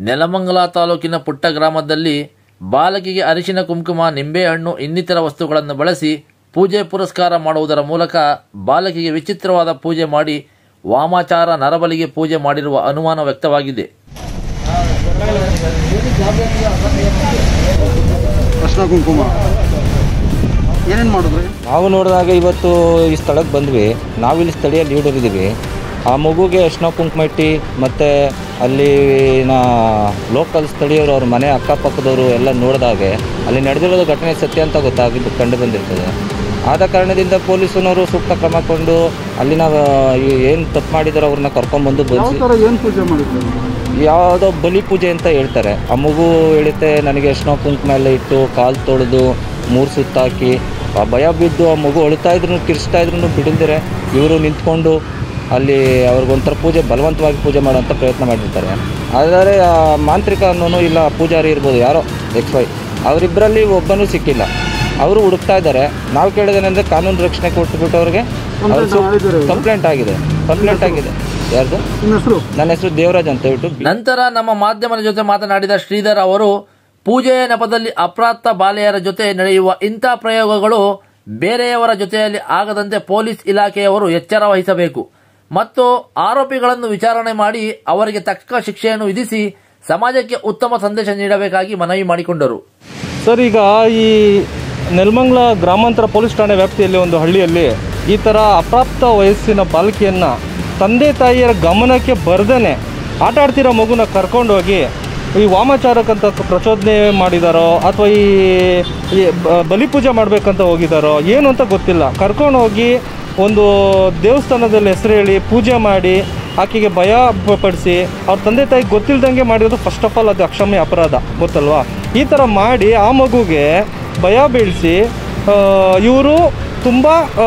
ನೆಲಮಂಗಲ ತಾಲೂಕಿನ ಪುಟ್ಟ ಗ್ರಾಮದಲ್ಲಿ ಬಾಲಕಿಗೆ ಅರಿಶಿನ ಕುಂಕುಮ ನಿಂಬೆಹಣ್ಣು ಇನ್ನಿತರ ವಸ್ತುಗಳನ್ನು ಬಳಸಿ ಪೂಜೆ ಪುರಸ್ಕಾರ ಮಾಡುವುದರ ಮೂಲಕ ಬಾಲಕಿಗೆ ವಿಚಿತ್ರವಾದ ಪೂಜೆ ಮಾಡಿ ವಾಮಾಚಾರ ನರಬಲಿಗೆ ಪೂಜೆ ಮಾಡಿರುವ ಅನುಮಾನ ವ್ಯಕ್ತವಾಗಿದೆ ಅರ್ಶಿನ ಕುಂಕುಮ ಏನೇನು ಮಾಡಿದ್ರಿ ನಾವು ನೋಡಿದಾಗ ಇವತ್ತು ಈ ಸ್ಥಳಕ್ಕೆ ಬಂದ್ವಿ ನಾವಿಲ್ಲಿ ಸ್ಥಳೀಯ ಲೀಡರ್ ಇದ್ದೀವಿ ಆ ಮಗುಗೆ ಅರ್ಶಿನ ಕುಂಕುಮ ಇಟ್ಟು ಮತ್ತು ಅಲ್ಲಿನ ಲೋಕಲ್ ಸ್ಥಳೀಯರು ಅವ್ರ ಮನೆ ಅಕ್ಕಪಕ್ಕದವರು ಎಲ್ಲ ನೋಡಿದಾಗೆ ಅಲ್ಲಿ ನಡೆದಿರೋದು ಘಟನೆ ಸತ್ಯ ಅಂತ ಗೊತ್ತಾಗಿದ್ದು ಕಂಡು ಬಂದಿರ್ತದೆ ಆದ ಕಾರಣದಿಂದ ಪೊಲೀಸನವರು ಸೂಕ್ತ ಕ್ರಮ ಕೊಂಡು ಅಲ್ಲಿನ ಏನು ತಪ್ಪು ಮಾಡಿದಾರೋ ಅವ್ರನ್ನ ಕರ್ಕೊಂಡ್ಬಂದು ಯಾವ ಬಂದು ಥರ ಏನು ಪೂಜೆ ಮಾಡಿದ್ರಿ ಯಾವುದೋ ಬಲಿ ಪೂಜೆ ಅಂತ ಹೇಳ್ತಾರೆ ಆ ಮಗು ಹೇಳುತ್ತೆ ನನಗೆ ಅರ್ಶಿನ ಕುಂಕುಮ ಎಲ್ಲ ಇಟ್ಟು ಕಾಲು ತೊಳೆದು ಮೂರು ಸುತ್ತಾಕಿ ಆ ಭಯ ಬಿದ್ದು ಆ ಮಗು ಅಳ್ತಾ ಇದ್ರು ಕಿರ್ಚ್ತಾ ಇದ್ರು ಬಿಡಿಲ್ದಿರೆ ಇವರು ನಿಂತ್ಕೊಂಡು ಅಲ್ಲಿ ಅವ್ರಿಗೊಂಥರ ಪೂಜೆ ಬಲವಂತವಾಗಿ ಪೂಜೆ ಮಾಡೋಂಥ ಪ್ರಯತ್ನ ಮಾಡಿರ್ತಾರೆ ಆದರೆ ಆ ಮಾಂತ್ರಿಕ ಅನ್ನೋನು ಇಲ್ಲ ಪೂಜಾರಿ ಇರ್ಬೋದು ಯಾರೋ ಎಕ್ಸ್ ವೈ ಅವರಿಬ್ಬರಲ್ಲಿ ಒಬ್ಬನೂ ಸಿಕ್ಕಿಲ್ಲ ಅವರು ಹುಡುಕ್ತಾ ಇದ್ದಾರೆ ನಾವು ಕೇಳೋದೇನೆಂದರೆ ಕಾನೂನು ರಕ್ಷಣೆ ಕೊಟ್ಬಿಟ್ಟು ಅವ್ರಿಗೆ Complaint ಮಾಡಿದ್ದೀರಾ ಈಗ? ಕಂಪ್ಲೇಂಟ್ ಆಗಿದೆ ಕಂಪ್ಲೇಂಟ್ ಆಗಿದೆ ಯಾರ್ದು ನಿಮ್ಮ ಹೆಸರು ನನ್ನ ಹೆಸರು ದೇವರಾಜ್ ಅಂತ ಹೇಳ್ಬಿಟ್ಟು ನಂತರ ನಮ್ಮ ಮಾಧ್ಯಮದ ಜೊತೆ ಮಾತನಾಡಿದ ಶ್ರೀಧರ್ ಅವರು ಪೂಜೆಯ ನೆಪದಲ್ಲಿ ಅಪ್ರಾಪ್ತ ಬಾಲೆಯರ ಜೊತೆ ನಡೆಯುವ ಇಂಥ ಪ್ರಯೋಗಗಳು ಬೇರೆಯವರ ಜೊತೆಯಲ್ಲಿ ಆಗದಂತೆ ಪೊಲೀಸ್ ಇಲಾಖೆಯವರು ಎಚ್ಚರ ವಹಿಸಬೇಕು ಮತ್ತು ಆರೋಪಿಗಳನ್ನು ವಿಚಾರಣೆ ಮಾಡಿ ಅವರಿಗೆ ತಕ್ಕ ಶಿಕ್ಷೆಯನ್ನು ವಿಧಿಸಿ ಸಮಾಜಕ್ಕೆ ಉತ್ತಮ ಸಂದೇಶ ನೀಡಬೇಕಾಗಿ ಮನವಿ ಮಾಡಿಕೊಂಡರು ಸರ್ ಈಗ ಈ ನೆಲಮಂಗಲ ಗ್ರಾಮಾಂತರ ಪೊಲೀಸ್ ಠಾಣೆ ವ್ಯಾಪ್ತಿಯಲ್ಲಿ ಒಂದು ಹಳ್ಳಿಯಲ್ಲಿ ಈ ಥರ ಅಪ್ರಾಪ್ತ ವಯಸ್ಸಿನ ಬಾಲಕಿಯನ್ನು ತಂದೆ ತಾಯಿಯರ ಗಮನಕ್ಕೆ ಬರ್ದೇ ಆಟ ಆಡ್ತಿರೋ ಮಗುನ ಕರ್ಕೊಂಡೋಗಿ ಈ ವಾಮಾಚಾರಕ್ಕಂತ ಪ್ರಚೋದನೆ ಮಾಡಿದಾರೋ ಅಥವಾ ಈ ಈ ಬ- ಬಲಿಪೂಜೆ ಮಾಡಬೇಕಂತ ಹೋಗಿದಾರೋ ಏನು ಅಂತ ಗೊತ್ತಿಲ್ಲ ಕರ್ಕೊಂಡೋಗಿ ಒಂದು ದೇವಸ್ಥಾನದಲ್ಲಿ ಹೆಸರು ಹೇಳಿ ಪೂಜೆ ಮಾಡಿ ಆಕೆಗೆ ಭಯ ಪ- ಪಡಿಸಿ ಅವ್ರ ತಂದೆ ತಾಯಿಗೆ ಗೊತ್ತಿಲ್ದಂಗೆ ಮಾಡಿರೋದು ಫಸ್ಟ್ ಆಫ್ ಆಲ್ ಅದು ಅಕ್ಷಮ್ಯ ಅಪರಾಧ ಗೊತ್ತಲ್ವಾ ಈ ಥರ ಮಾಡಿ ಆ ಮಗುಗೆ ಭಯ ಬೀಳಿಸಿ ಇವರು ತುಂಬ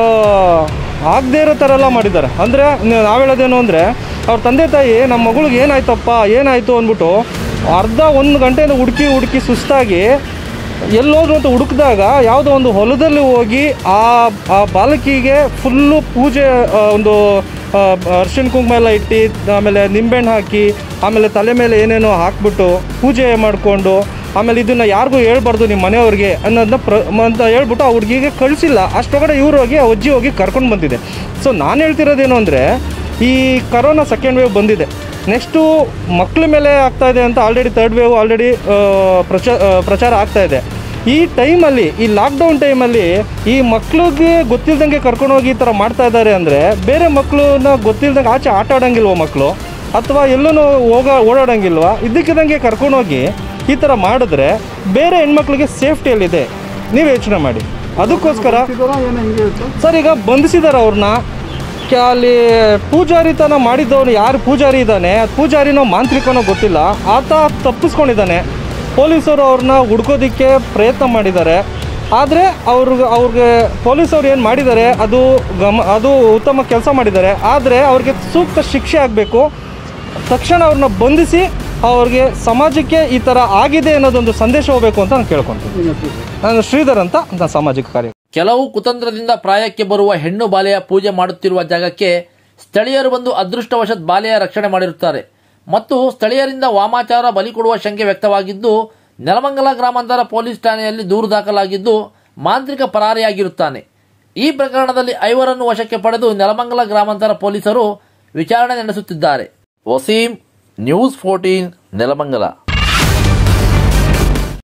ಆಗದೇ ಇರೋ ಥರ ಎಲ್ಲ ಮಾಡಿದ್ದಾರೆ ಅಂದರೆ ನಾವು ಹೇಳೋದೇನು ಅಂದರೆ ಅವ್ರ ತಂದೆ ತಾಯಿ ನಮ್ಮ ಮಗಳಿಗೆ ಏನಾಯ್ತಪ್ಪ ಏನಾಯಿತು ಅಂದ್ಬಿಟ್ಟು ಅರ್ಧ ಒಂದು ಗಂಟೆಯಿಂದ ಹುಡುಕಿ ಹುಡುಕಿ ಸುಸ್ತಾಗಿ ಎಲ್ಲೋದ್ರು ಅಂತ ಹುಡುಕಿದಾಗ ಯಾವುದೋ ಒಂದು ಹೊಲದಲ್ಲಿ ಹೋಗಿ ಆ ಆ ಬಾಲಕಿಗೆ ಫುಲ್ಲು ಪೂಜೆ ಆ, ಒಂದು ಆ, ಅರ್ಶಿಣ ಕುಂಕುಮ ಎಲ್ಲ ಇಟ್ಟು ಆಮೇಲೆ ನಿಂಬೆಹಣ್ಣು ಹಾಕಿ ಆಮೇಲೆ ತಲೆ ಮೇಲೆ ಏನೇನೋ ಹಾಕ್ಬಿಟ್ಟು ಪೂಜೆ ಮಾಡಿಕೊಂಡು ಆಮೇಲೆ ಇದನ್ನು ಯಾರಿಗೂ ಹೇಳ್ಬಾರ್ದು ನಿಮ್ಮ ಮನೆಯವ್ರಿಗೆ ಅನ್ನೋದನ್ನ ಪ್ರ ಅಂತ ಹೇಳ್ಬಿಟ್ಟು ಆ ಹುಡುಗಿಗೆ ಕಳಿಸಿಲ್ಲ ಅಷ್ಟೊಳಗಡೆ ಇವ್ರು ಹೋಗಿ ಆ ಅಜ್ಜಿ ಹೋಗಿ ಕರ್ಕೊಂಡು ಬಂದಿದೆ ಸೊ ನಾನು ಹೇಳ್ತಿರೋದೇನು ಅಂದರೆ ಈ ಕರೋನಾ ಸೆಕೆಂಡ್ ವೇವ್ ಬಂದಿದೆ ನೆಕ್ಸ್ಟು ಮಕ್ಕಳ ಮೇಲೆ ಆಗ್ತಾ ಇದೆ ಅಂತ ಆಲ್ರೆಡಿ ತರ್ಡ್ ವೇವ್ ಆಲ್ರೆಡಿ ಪ್ರಚ ಆ, ಪ್ರಚಾರ ಆಗ್ತಾ ಇದೆ ಈ ಟೈಮಲ್ಲಿ ಈ ಲಾಕ್ಡೌನ್ ಟೈಮಲ್ಲಿ ಈ ಮಕ್ಳಿಗೆ ಗೊತ್ತಿಲ್ದಂಗೆ ಕರ್ಕೊಂಡೋಗಿ ಈ ಥರ ಮಾಡ್ತಾ ಇದ್ದಾರೆ ಅಂದರೆ ಬೇರೆ ಮಕ್ಕಳನ್ನ ಗೊತ್ತಿಲ್ದಂಗೆ ಆಚೆ ಆಟ ಆಡೋಂಗಿಲ್ವ ಮಕ್ಕಳು ಅಥವಾ ಎಲ್ಲೂ ಹೋಗ ಓಡಾಡೋಂಗಿಲ್ವಾ ಇದ್ದಕ್ಕಿದ್ದಂಗೆ ಕರ್ಕೊಂಡೋಗಿ ಈ ಥರ ಮಾಡಿದ್ರೆ ಬೇರೆ ಹೆಣ್ಮಕ್ಳಿಗೆ ಸೇಫ್ಟಿಯಲ್ಲಿದೆ ನೀವು ಯೋಚನೆ ಮಾಡಿ ಅದಕ್ಕೋಸ್ಕರ ಇದ್ದಾರಾ ಏನು ಹೆಂಗೆ ಇತ್ತು ಸರ್ ಈಗ ಬಂಧಿಸಿದ್ದಾರೆ ಅವ್ರನ್ನ ಕೆ- ಅಲ್ಲಿ ಪೂಜಾರಿತನ ಮಾಡಿದ್ದವನು ಯಾರು ಪೂಜಾರಿ ಇದ್ದಾನೆ ಪೂಜಾರಿನೋ ಮಾಂತ್ರಿಕನೋ ಗೊತ್ತಿಲ್ಲ ಆತ ತಪ್ಪಿಸ್ಕೊಂಡಿದ್ದಾನೆ ಪೊಲೀಸರು ಅವ್ರನ್ನ ಹುಡ್ಕೋದಿಕ್ಕೆ ಪ್ರಯತ್ನ ಮಾಡಿದ್ದಾರೆ ಆದರೆ ಅವ್ರಿಗೆ ಅವ್ರಿಗೆ ಪೊಲೀಸವ್ರು ಏನು ಮಾಡಿದ್ದಾರೆ ಅದು ಗಮ ಅದು ಉತ್ತಮ ಕೆಲಸ ಮಾಡಿದ್ದಾರೆ ಆದರೆ ಅವ್ರಿಗೆ ಸೂಕ್ತ ಶಿಕ್ಷೆ ಆಗಬೇಕು ತಕ್ಷಣ ಅವ್ರನ್ನ ಬಂಧಿಸಿ ಅವ್ರಿಗೆ ಸಮಾಜಕ್ಕೆ ಈ ಥರ ಆಗಿದೆ ಅನ್ನೋದೊಂದು ಸಂದೇಶ ಹೋಗಬೇಕು ಅಂತ ನಾನು ಕೇಳ್ಕೊತೀನಿ ನಿಮ್ಮ ಹೆಸರು ನಾನು ಶ್ರೀಧರ್ ಅಂತ ನಾನು ಸಾಮಾಜಿಕ ಕಾರ್ಯ ಕೆಲವು ಕುತಂತ್ರದಿಂದ ಪ್ರಾಯಕ್ಕೆ ಬರುವ ಹೆಣ್ಣು ಬಾಲೆಯ ಪೂಜೆ ಮಾಡುತ್ತಿರುವ ಜಾಗಕ್ಕೆ ಸ್ಥಳೀಯರು ಬಂದು ಅದೃಷ್ಟವಶತ್ ಬಾಲೆಯ ರಕ್ಷಣೆ ಮಾಡಿರುತ್ತಾರೆ ಮತ್ತು ಸ್ಥಳೀಯರಿಂದ ವಾಮಾಚಾರ ಬಲಿ ಕೊಡುವ ಶಂಕೆ ವ್ಯಕ್ತವಾಗಿದ್ದು ನೆಲಮಂಗಲ ಗ್ರಾಮಾಂತರ ಪೊಲೀಸ್ ಠಾಣೆಯಲ್ಲಿ ದೂರು ದಾಖಲಾಗಿದ್ದು ಮಾಂತ್ರಿಕ ಪರಾರಿಯಾಗಿರುತ್ತಾನೆ ಈ ಪ್ರಕರಣದಲ್ಲಿ ಐವರನ್ನು ವಶಕ್ಕೆ ಪಡೆದು ನೆಲಮಂಗಲ ಗ್ರಾಮಾಂತರ ಪೊಲೀಸರು ವಿಚಾರಣೆ ನಡೆಸುತ್ತಿದ್ದಾರೆ ವಸೀಂ ನ್ಯೂಸ್ ಫೋರ್ಟೀನ್ ನೆಲಮಂಗಲ